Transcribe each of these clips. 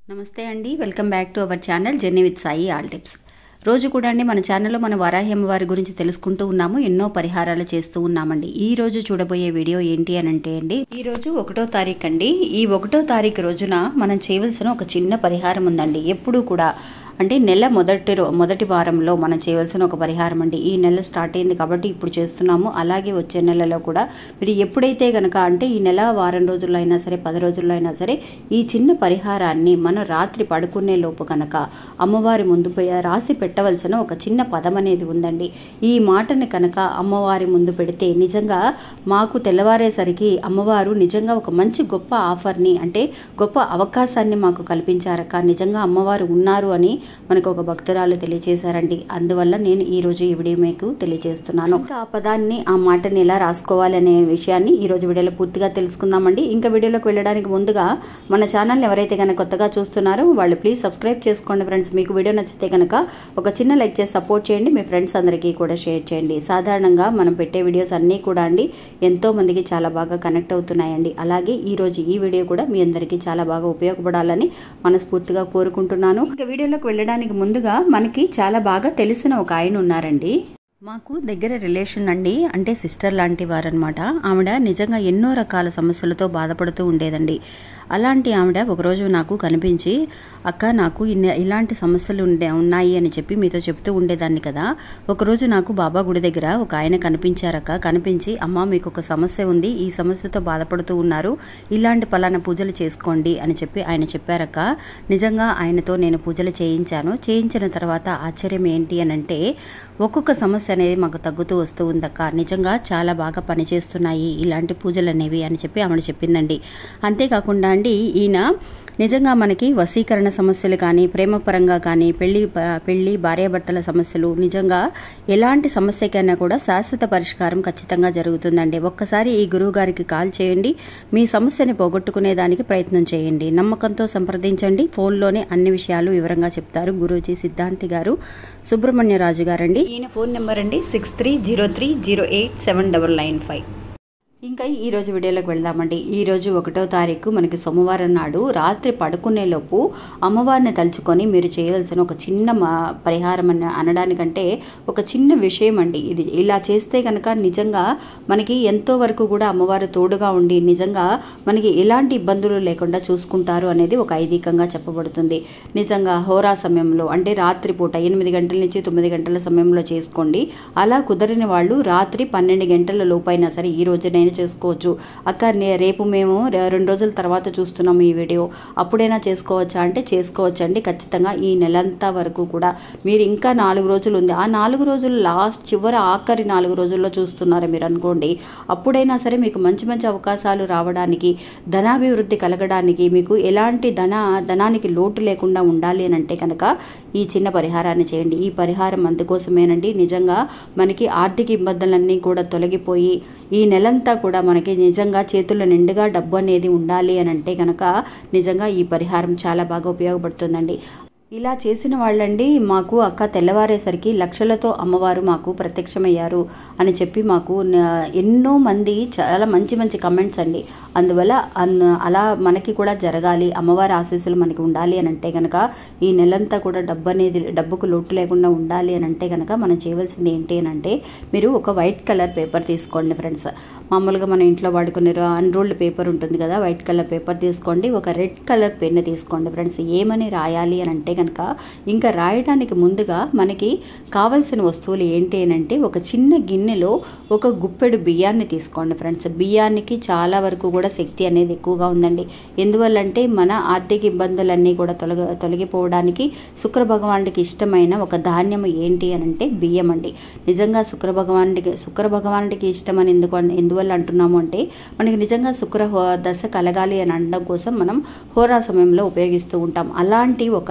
నమస్తే అండి welcome back to our channel journey with Sai all tips రోజు కూడా అండి మన ఛానల్లో మన వరాహి అమ్మవారి గురించి తెలుసుకుంటూ ఉన్నాము ఎన్నో పరిహారాలు చేస్తూ ఉన్నామండి ఈ రోజు చూడబోయే వీడియో ఏంటి అని అంటే అండి ఈ రోజు ఒకటో తారీఖు అండి ఈ ఒకటో తారీఖు రోజున మనం చేయవలసిన ఒక చిన్న పరిహారం ఉందండి ఎప్పుడూ కూడా అంటే నెల మొదటి రో మొదటి వారంలో మనం చేయవలసిన ఒక పరిహారం అండి ఈ నెల స్టార్ట్ అయింది కాబట్టి ఇప్పుడు చేస్తున్నాము అలాగే వచ్చే నెలలో కూడా మీరు ఎప్పుడైతే గనక అంటే ఈ నెల వారం రోజుల్లో అయినా సరే పది రోజుల్లో అయినా సరే ఈ చిన్న పరిహారాన్ని మనం రాత్రి పడుకునే లోపు కనుక అమ్మవారి ముందు పె- రాసి పెట్టవలసిన ఒక చిన్న పదం అనేది ఉందండి ఈ మాటని కనుక అమ్మవారి ముందు పెడితే నిజంగా మాకు తెల్లవారేసరికి అమ్మవారు నిజంగా ఒక మంచి గొప్ప ఆఫర్ని అంటే గొప్ప అవకాశాన్ని మాకు కల్పించారక్క నిజంగా అమ్మవారు ఉన్నారు అని మనకు ఒక భక్తురాలు తెలియజేశారండి అందువల్ల నేను ఈ రోజు ఈ వీడియో మీకు తెలియజేస్తున్నాను ఇంకా ఆ పదాన్ని ఆ మాటని ఎలా రాసుకోవాలి అనే విషయాన్ని ఈ రోజు వీడియోలో పూర్తిగా తెలుసుకుందామండి ఇంకా వీడియోలోకి వెళ్ళడానికి ముందుగా మన ఛానల్ని ఎవరైతే కనుక కొత్తగా చూస్తున్నారో వాళ్ళు ప్లీజ్ సబ్స్క్రైబ్ చేసుకోండి ఫ్రెండ్స్ మీకు వీడియో నచ్చితే కనుక ఒక చిన్న లైక్ చేసి సపోర్ట్ చేయండి మీ ఫ్రెండ్స్ అందరికీ కూడా షేర్ చేయండి సాధారణంగా మనం పెట్టే వీడియోస్ అన్నీ కూడా అండి ఎంతో మందికి చాలా బాగా కనెక్ట్ అవుతున్నాయండి అలాగే ఈ రోజు ఈ వీడియో కూడా మీ అందరికీ చాలా బాగా ఉపయోగపడాలని మనస్ఫూర్తిగా కోరుకుంటున్నాను ఇంకా వీడియోలోకి వెళ్ళడానికి ముందుగా మనకి చాలా బాగా తెలిసిన ఒక ఆయన ఉన్నారండి మాకు దగ్గర రిలేషన్ అండి అంటే సిస్టర్ లాంటి వారనమాట ఆవిడ నిజంగా ఎన్నో రకాల సమస్యలతో బాధపడుతూ ఉండేదండి అలాంటి ఆవిడ ఒకరోజు నాకు కనిపించి అక్క నాకు ఇన్ని- ఇలాంటి సమస్యలు ఉండే ఉన్నాయి అని చెప్పి మీతో చెప్తూ ఉండేదాన్ని కదా ఒకరోజు నాకు బాబా గుడి దగ్గర ఒక ఆయన కనిపించారక్క కనిపించి అమ్మ మీకు ఒక సమస్య ఉంది ఈ సమస్యతో బాధపడుతూ ఉన్నారు ఇలాంటి పలానా పూజలు చేసుకోండి అని చెప్పి ఆయన చెప్పారక్క నిజంగా ఆయనతో నేను పూజలు చేయించాను చేయించిన తర్వాత ఆశ్చర్యం ఏంటి అని అంటే ఒక్కొక్క సమస్య అనేది మాకు తగ్గుతూ వస్తూ ఉందక్క నిజంగా చాలా బాగా పనిచేస్తున్నాయి ఇలాంటి పూజలు అనేవి అని చెప్పి ఆవిడ చెప్పిందండి అంతేకాకుండా అండి ఈయన నిజంగా మనకి వశీకరణ సమస్యలు కానీ ప్రేమపరంగా కానీ పెళ్లి పెళ్లి భార్యాభర్తల సమస్యలు నిజంగా ఎలాంటి సమస్యకైనా కూడా శాశ్వత పరిష్కారం ఖచ్చితంగా జరుగుతుందండి ఒక్కసారి ఈ గురువు గారికి కాల్ చేయండి మీ సమస్యని పోగొట్టుకునే దానికి ప్రయత్నం చేయండి నమ్మకంతో సంప్రదించండి ఫోన్లోనే అన్ని విషయాలు వివరంగా చెప్తారు గురూజీ సిద్ధాంతి గారు సుబ్రహ్మణ్యరాజు గారండి ఈయన ఫోన్ నెంబర్ అండి six three zero three zero eight seven double nine five ఇంకా ఈ రోజు వీడియోలోకి వెళ్దామండి ఈ రోజు ఒకటో తారీఖు మనకి సోమవారం నాడు రాత్రి పడుకునే లోపు అమ్మవారిని తలుచుకొని మీరు చేయవలసిన ఒక చిన్న మా పరిహారం అని అనడానికంటే ఒక చిన్న విషయం అండి ఇది ఇలా చేస్తే కనుక నిజంగా మనకి ఎంతో వరకు కూడా అమ్మవారు తోడుగా ఉండి నిజంగా మనకి ఎలాంటి ఇబ్బందులు లేకుండా చూసుకుంటారు అనేది ఒక ఐదీకంగా చెప్పబడుతుంది నిజంగా హోరా సమయంలో అంటే రాత్రి పూట ఎనిమిది గంటల నుంచి తొమ్మిది గంటల సమయంలో చేసుకోండి అలా కుదరని వాళ్ళు రాత్రి పన్నెండు గంటల లోపైనా సరే ఈ రోజునైనా చేసుకోవచ్చు అక్క నే- రేపు మేము రె- రెండు రోజుల తర్వాత చూస్తున్నాము ఈ వీడియో అప్పుడైనా చేసుకోవచ్చా అంటే చేసుకోవచ్చండి ఖచ్చితంగా ఈ నెలంతా వరకు కూడా మీరు ఇంకా నాలుగు రోజులు ఉంది ఆ నాలుగు రోజులు లాస్ట్ చివరి ఆఖరి నాలుగు రోజుల్లో చూస్తున్నారు మీరు అనుకోండి అప్పుడైనా సరే మీకు మంచి మంచి అవకాశాలు రావడానికి ధనాభివృద్ధి కలగడానికి మీకు ఎలాంటి ధన ధనానికి లోటు లేకుండా ఉండాలి అని అంటే కనుక ఈ చిన్న పరిహారాన్ని చేయండి ఈ పరిహారం అందుకోసమేనండి నిజంగా మనకి ఆర్థిక ఇబ్బందులన్నీ కూడా తొలగిపోయి ఈ నెలంతా కూడా మనకి నిజంగా చేతుల్లో నిండుగా డబ్బు అనేది ఉండాలి అని అంటే కనుక నిజంగా ఈ పరిహారం చాలా బాగా ఉపయోగపడుతుందండి ఇలా చేసిన వాళ్ళండి మాకు అక్క తెల్లవారేసరికి లక్షలతో అమ్మవారు మాకు ప్రత్యక్షమయ్యారు అని చెప్పి మాకు న- ఎన్నో మంది చాలా మంచి మంచి కమెంట్స్ అండి అందువల్ల అన్- అలా మనకి కూడా జరగాలి అమ్మవారి ఆశీస్సులు మనకి ఉండాలి అని అంటే కనుక ఈ నెలంతా కూడా డబ్బు అనేది డబ్బుకు లోటు లేకుండా ఉండాలి అని అంటే కనుక మనం చేయవలసింది ఏంటి అని అంటే మీరు ఒక వైట్ కలర్ పేపర్ తీసుకోండి ఫ్రెండ్స్ మామూలుగా మన ఇంట్లో వాడుకునే అన్రోల్డ్ పేపర్ ఉంటుంది కదా వైట్ కలర్ పేపర్ తీసుకోండి ఒక రెడ్ కలర్ పెన్ తీసుకోండి ఫ్రెండ్స్ ఏమని రాయాలి అని అంటే కనుక ఇంకా రాయడానికి ముందుగా మనకి కావలసిన వస్తువులు ఏంటి అని అంటే ఒక చిన్న గిన్నెలో ఒక గుప్పెడు బియ్యాన్ని తీసుకోండి ఫ్రెండ్స్ బియ్యానికి చాలా వరకు కూడా శక్తి అనేది ఎక్కువగా ఉందండి ఎందువల్లంటే మన ఆర్థిక ఇబ్బందులన్నీ కూడా తొలగ తొలగిపోవడానికి శుక్ర భగవానుడికి ఇష్టమైన ఒక ధాన్యం ఏంటి అని అంటే బియ్యం అండి నిజంగా శుక్ర భగవానుడికి శుక్ర భగవానుడికి ఇష్టం అని ఎందుకు అన్- ఎందువల్ల అంటున్నాము అంటే మనకి నిజంగా శుక్ర హో- దశ కలగాలి అని అనడం కోసం మనం హోరా సమయంలో ఉపయోగిస్తూ ఉంటాం అలాంటి ఒక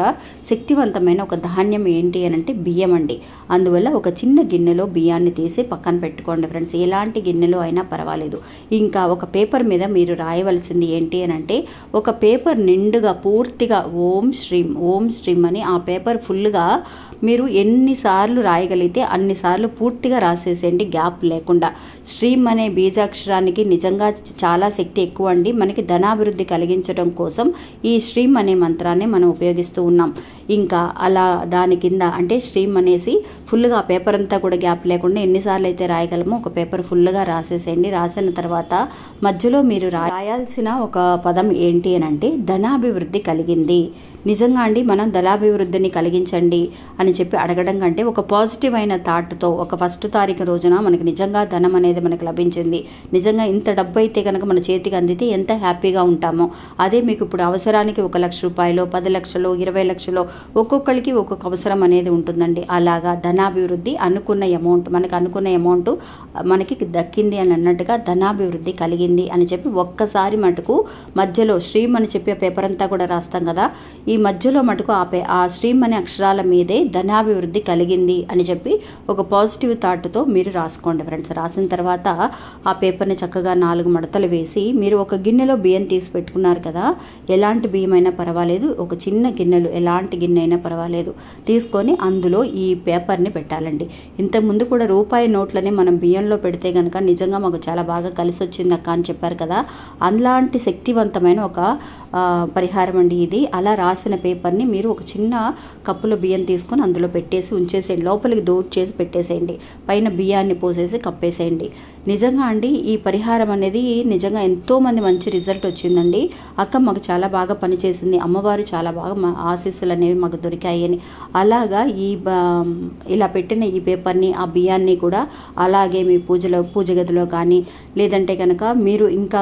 శక్తివంతమైన ఒక ధాన్యం ఏంటి అని అంటే బియ్యం అండి అందువల్ల ఒక చిన్న గిన్నెలో బియ్యాన్ని తీసి పక్కన పెట్టుకోండి ఫ్రెండ్స్ ఎలాంటి గిన్నెలో అయినా పర్వాలేదు ఇంకా ఒక పేపర్ మీద మీరు రాయవలసింది ఏంటి అని అంటే ఒక పేపర్ నిండుగా పూర్తిగా ఓం శ్రీం ఓం శ్రీం అని ఆ పేపర్ ఫుల్గా మీరు ఎన్నిసార్లు రాయగలిగితే అన్నిసార్లు పూర్తిగా రాసేసేయండి గ్యాప్ లేకుండా స్ట్రీమ్ అనే బీజాక్షరానికి నిజంగా చాలా శక్తి ఎక్కువ అండి మనకి ధనాభివృద్ధి కలిగించడం కోసం ఈ స్ట్రీమ్ అనే మంత్రాన్ని మనం ఉపయోగిస్తూ ఉన్నాం ఇంకా అలా దాని కింద అంటే స్ట్రీమ్ అనేసి ఫుల్గా ఆ పేపర్ అంతా కూడా గ్యాప్ లేకుండా ఎన్నిసార్లు అయితే రాయగలమో ఒక పేపర్ ఫుల్గా రాసేసేయండి రాసిన తర్వాత మధ్యలో మీరు రాయాల్సిన ఒక పదం ఏంటి అని అంటే ధనాభివృద్ధి కలిగింది నిజంగా అండి మనం ధనాభివృద్ధిని కలిగించండి అని చెప్పి అడగడం కంటే ఒక పాజిటివ్ అయిన థాట్తో ఒక ఫస్ట్ తారీఖు రోజున మనకి నిజంగా ధనం అనేది మనకు లభించింది నిజంగా ఇంత డబ్బు అయితే కనుక మన చేతికి అందితే ఎంత హ్యాపీగా ఉంటామో అదే మీకు ఇప్పుడు అవసరానికి ఒక లక్ష రూపాయలు పది లక్షలు ఇరవై లక్షలు ఒక్కొక్కరికి ఒక్కొక్క అవసరం అనేది ఉంటుందండి అలాగా ధనాభివృద్ధి అనుకున్న అమౌంట్ మనకు అనుకున్న అమౌంట్ మనకి దక్కింది అని అన్నట్టుగా ధనాభివృద్ధి కలిగింది అని చెప్పి ఒక్కసారి మటుకు మధ్యలో శ్రీమ్ అని చెప్పే పేపర్ అంతా కూడా రాస్తాం కదా ఈ మధ్యలో మటుకు ఆ పే ఆ శ్రీమ్ అనే అక్షరాల మీదే ధనాభివృద్ధి కలిగింది అని చెప్పి ఒక పాజిటివ్ థాట్తో మీరు రాసుకోండి ఫ్రెండ్స్ రాసిన తర్వాత ఆ పేపర్ని చక్కగా నాలుగు మడతలు వేసి మీరు ఒక గిన్నెలో బియ్యం తీసి పెట్టుకున్నారు కదా ఎలాంటి బియ్యం అయినా పర్వాలేదు ఒక చిన్న గిన్నెలు ఎలాంటి గిన్నె అయినా పర్వాలేదు తీసుకొని అందులో ఈ పేపర్ని పెట్టాలండి ఇంతకుముందు కూడా రూపాయి నోట్లని మనం బియ్యంలో పెడితే కనుక నిజంగా మాకు చాలా బాగా కలిసి వచ్చింది అక్క అని చెప్పారు కదా అలాంటి శక్తివంతమైన ఒక పరిహారం అండి ఇది అలా రాసిన పేపర్ని మీరు ఒక చిన్న కప్పులో బియ్యం తీసుకొని అందులో పెట్టేసి ఉంచేసేయండి లోపలికి దోడ్ చేసి పెట్టేసేయండి పైన బియ్యాన్ని పోసేసి కప్పేసేయండి నిజంగా అండి ఈ పరిహారం అనేది నిజంగా ఎంతోమంది మంచి రిజల్ట్ వచ్చిందండి అక్క మాకు చాలా బాగా పనిచేసింది అమ్మవారు చాలా బాగా మా ఆశీస్సులు అనేవి మాకు దొరికాయని అలాగా ఈ ఇలా పెట్టిన ఈ పేపర్ని ఆ బియ్యాన్ని కూడా అలాగే మీ పూజలో పూజ గదిలో కానీ లేదంటే కనుక మీరు ఇంకా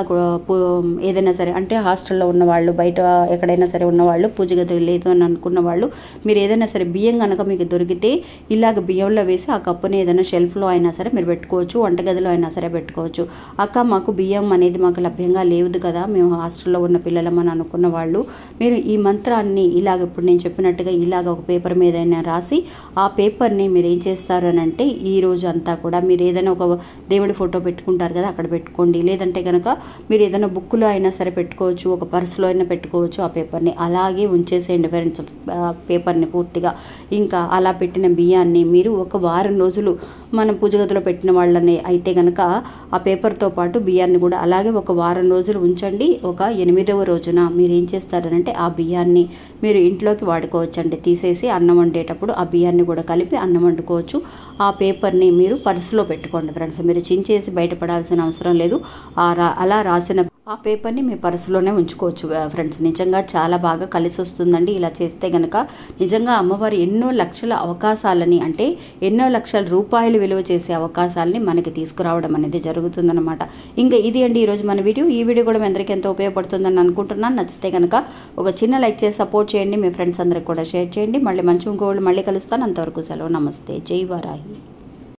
ఏదైనా సరే అంటే హాస్టల్లో ఉన్న వాళ్ళు బయట ఎక్కడైనా సరే ఉన్నవాళ్ళు పూజ గది లేదు అని అనుకున్న వాళ్ళు మీరు ఏదైనా సరే బియ్యం కనుక మీకు దొరికితే ఇలాగ బియ్యంలో వేసి ఆ కప్పుని ఏదైనా షెల్ఫ్లో అయినా సరే మీరు పెట్టుకోవచ్చు వంటగదిలో అయినా సరే పెట్టుకోవచ్చు అక్క మాకు బియ్యం అనేది మాకు లభ్యంగా లేదు కదా మేము హాస్టల్లో ఉన్న పిల్లలమని అనుకున్న వాళ్ళు మీరు ఈ మంత్రాన్ని ఇలాగ ఇప్పుడు నేను చెప్పినట్టుగా ఇలాగ ఒక పేపర్ మీద రాసి ఆ పేపర్ని మీరు ఏం చేస్తారు అని అంటే ఈ రోజు అంతా కూడా మీరు ఏదైనా ఒక దేవుడి ఫోటో పెట్టుకుంటారు కదా అక్కడ పెట్టుకోండి లేదంటే కనుక మీరు ఏదైనా బుక్లో అయినా సరే పెట్టుకోవచ్చు ఒక పర్సులో అయినా పెట్టుకోవచ్చు ఆ పేపర్ని అలాగే ఉంచేసేయండి ఫ్రెండ్స్ పేపర్ని పూర్తిగా ఇంకా అలా పెట్టిన బియ్యాన్ని మీరు ఒక వారం రోజులు మనం పూజ గదిలో పెట్టిన వాళ్ళని అయితే కనుక ఆ పేపర్తో పాటు బియ్యాన్ని కూడా అలాగే ఒక వారం రోజులు ఉంచండి ఒక ఎనిమిదవ రోజున మీరు ఏం చేస్తారనంటే ఆ బియ్యాన్ని మీరు ఇంట్లోకి వాడుకోవచ్చండి తీసేసి అన్నం వండేటప్పుడు ఆ బియ్యాన్ని కూడా కలిపి అన్నం వండుకోవచ్చు ఆ పేపర్ని మీరు పర్సులో పెట్టుకోండి ఫ్రెండ్స్ మీరు చించేసి బయటపడాల్సిన అవసరం లేదు ఆ రా అలా రాసిన ఆ పేపర్ని మీ పర్సులోనే ఉంచుకోవచ్చు ఫ్రెండ్స్ నిజంగా చాలా బాగా కలిసి వస్తుందండి ఇలా చేస్తే గనక నిజంగా అమ్మవారు ఎన్నో లక్షల అవకాశాలని అంటే ఎన్నో లక్షల రూపాయలు విలువ చేసే అవకాశాలని మనకి తీసుకురావడం అనేది జరుగుతుందన్నమాట ఇంకా ఇది అండి ఈరోజు మన వీడియో ఈ వీడియో కూడా మీ అందరికీ ఎంతో ఉపయోగపడుతుందని అనుకుంటున్నాను నచ్చితే కనుక ఒక చిన్న లైక్ చేసి సపోర్ట్ చేయండి మీ ఫ్రెండ్స్ అందరికి కూడా షేర్ చేయండి మళ్ళీ మంచి ఇంకోళ్ళు మళ్ళీ కలుస్తాను అంతవరకు సెలవు నమస్తే జై వారాహి